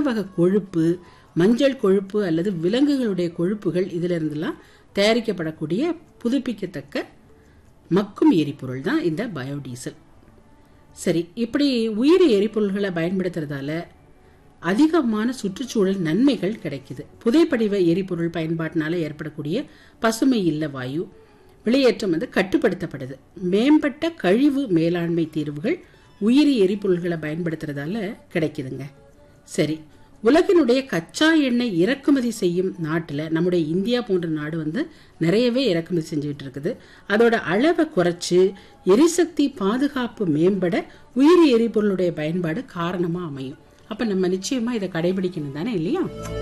வகை கொழுப்பு மஞ்சள் கொழுப்பு அல்லது விலங்குகளுடைய கொழுப்புகள் இதுல இருந்தெல்லாம் தயாரிக்கப்படக்கூடிய புதுப்பிக்கத்தக்க மக்கும் எரிபொருள் தான் இந்த பயோடீசல் சரி இப்படி உயிரி எரிபொருள்களை பயன்படுத்துறதால அதிகமான சுற்றுச்சூழல் நன்மைகள் கிடைக்குது புதைப்படிவ எரிபொருள் பயன்பாட்டினால ஏற்படக்கூடிய பசுமை இல்ல வாயு வெளியேற்றம் வந்து கட்டுப்படுத்தப்படுது மேம்பட்ட கழிவு மேலாண்மை தீர்வுகள் உயிரி எரிபொருள்களை பயன்படுத்துறதால கிடைக்குதுங்க சரி உலகினுடைய கச்சா எண்ணெய் இறக்குமதி செய்யும் நாட்டில் நம்முடைய இந்தியா போன்ற நாடு வந்து நிறையவே இறக்குமதி செஞ்சுட்டு இருக்குது அதோட அளவை குறைச்சு எரிசக்தி பாதுகாப்பு மேம்பட உயிரி எரிபொருளுடைய பயன்பாடு காரணமா அமையும் அப்ப நம்ம நிச்சயமா இதை கடைபிடிக்கணும் தானே இல்லையா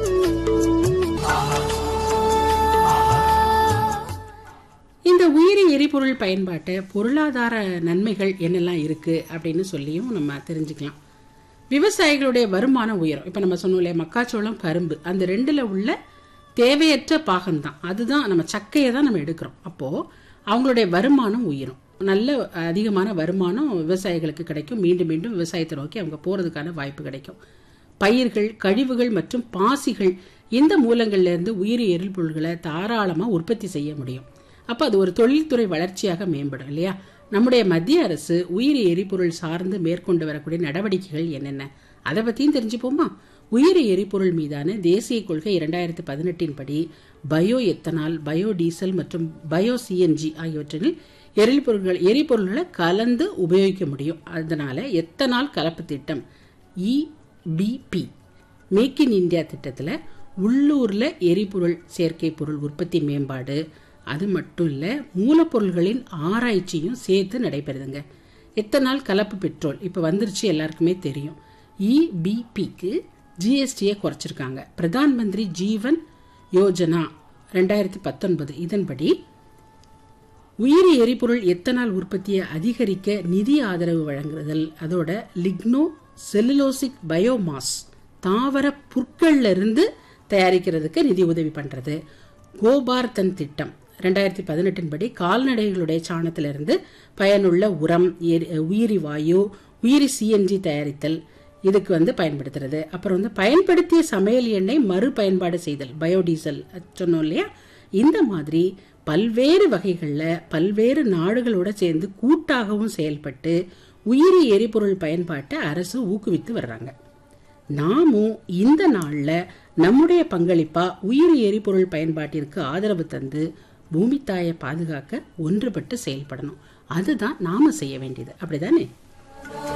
இந்த உயிரி எரிபொருள் பயன்பாட்டை பொருளாதார நன்மைகள் என்னெல்லாம் இருக்கு அப்படின்னு சொல்லியும் நம்ம தெரிஞ்சுக்கலாம் விவசாயிகளுடைய வருமானம் உயரும் இப்ப நம்ம சொன்னோம் இல்லையா மக்காச்சோளம் கரும்பு அந்த ரெண்டுல உள்ள தேவையற்ற பாகம் தான் அதுதான் நம்ம சக்கையை தான் நம்ம எடுக்கிறோம் அப்போ அவங்களுடைய வருமானம் உயரும் நல்ல அதிகமான வருமானம் விவசாயிகளுக்கு கிடைக்கும் மீண்டும் மீண்டும் விவசாயத்தை நோக்கி அவங்க போறதுக்கான வாய்ப்பு கிடைக்கும் பயிர்கள் கழிவுகள் மற்றும் பாசிகள் இந்த மூலங்கள்ல இருந்து உயிரி எரிபொருள்களை தாராளமா உற்பத்தி செய்ய முடியும் அப்ப அது ஒரு தொழில்துறை வளர்ச்சியாக மேம்படும் இல்லையா நம்முடைய மத்திய அரசு உயிரி எரிபொருள் சார்ந்து மேற்கொண்டு வரக்கூடிய நடவடிக்கைகள் என்னென்ன அதை பத்தியும் தெரிஞ்சுப்போமா உயிரி எரிபொருள் மீதான தேசிய கொள்கை இரண்டாயிரத்தி பதினெட்டின் படி பயோ எத்தனால் பயோ டீசல் மற்றும் பயோ சிஎன்ஜி ஆகியவற்றில் எரிபொருள்கள் எரிபொருள்களை கலந்து உபயோகிக்க முடியும் அதனால எத்தனால் கலப்பு திட்டம் இபிபி மேக் இன் இந்தியா திட்டத்தில் உள்ளூர்ல எரிபொருள் சேர்க்கை பொருள் உற்பத்தி மேம்பாடு அது மட்டும் இல்ல மூலப்பொருள்களின் ஆராய்ச்சியும் சேர்த்து நடைபெறுதுங்க எத்தனால் கலப்பு பெட்ரோல் இப்போ வந்துருச்சு எல்லாருக்குமே தெரியும் இபிபிக்கு ஜிஎஸ்டியை குறைச்சிருக்காங்க பிரதான் மந்திரி ஜீவன் யோஜனா ரெண்டாயிரத்தி பத்தொன்பது இதன்படி உயிரி எரிபொருள் எத்தனால் உற்பத்தியை அதிகரிக்க நிதி ஆதரவு வழங்குதல் அதோட லிக்னோ செல்லுலோசிக் பயோமாஸ் தாவர புற்கள்ல இருந்து தயாரிக்கிறதுக்கு நிதி உதவி பண்றது கோபார்தன் திட்டம் ரெண்டாயிரத்தி பதினெட்டின் படி கால்நடைகளுடைய சாணத்திலிருந்து பயனுள்ள உரம் உயிரி வாயு உயிரி சிஎன்ஜி தயாரித்தல் இதுக்கு வந்து பயன்படுத்துறது அப்புறம் வந்து பயன்படுத்திய சமையல் எண்ணெய் மறு பயன்பாடு செய்தல் பயோடீசல் சொன்னோம் இல்லையா இந்த மாதிரி பல்வேறு வகைகளில் பல்வேறு நாடுகளோட சேர்ந்து கூட்டாகவும் செயல்பட்டு உயிரி எரிபொருள் பயன்பாட்டை அரசு ஊக்குவித்து வர்றாங்க நாமும் இந்த நாள்ல நம்முடைய பங்களிப்பா உயிரி எரிபொருள் பயன்பாட்டிற்கு ஆதரவு தந்து பூமி தாயை பாதுகாக்க ஒன்றுபட்டு செயல்படணும் அதுதான் நாம செய்ய வேண்டியது அப்படிதானே